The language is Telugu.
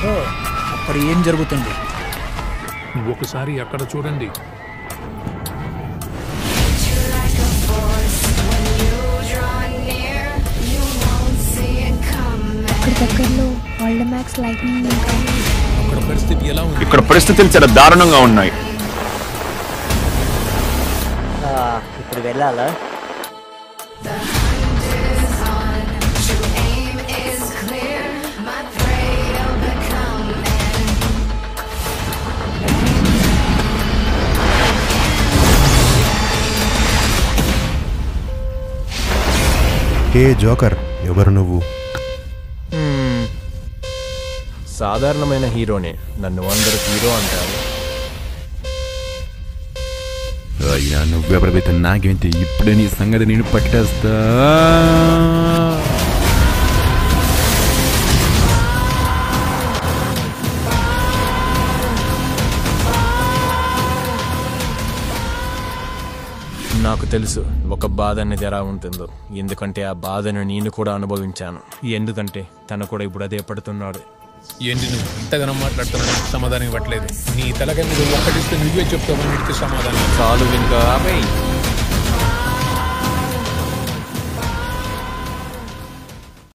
ఓహో అక్కడ ఏం జరుగుతుంది నువ్వు ఒకసారి అక్కడ చూడండి ఇక్కడ దగ్గరలో వరల్డ్ మ్యాక్స్ లైటింగ్ అక్కడ పరిస్థితి ఎలా ఉంది ఇక్కడ పరిస్థితులు చాలా దారుణంగా ఉన్నాయి ఆ, ఇప్పుడు వెళ్ళాలా హే జోకర్ ఎవరు నువ్వు సాధారణమైన హీరోనే నన్ను అందరూ హీరో అంటారు అయ్యా నువ్వెవరివైతే నాకేంటి ఇప్పుడే నీ సంగతి నేను పట్టేస్తా నాకు తెలుసు ఒక బాధ అనేది ఎలా ఉంటుందో ఎందుకంటే ఆ బాధను నేను కూడా అనుభవించాను ఎందుకంటే తను కూడా ఇప్పుడు అదే పడుతున్నాడు ఏంటి నువ్వు ఇంతగానో మాట్లాడుతున్నావు సమాధానం ఇవ్వట్లేదు నీ తలకాయ మీద ఒక్కటిస్తే నువ్వే చెప్తావు అన్నిటికీ సమాధానం చాలు ఇంకా ఆపేయ్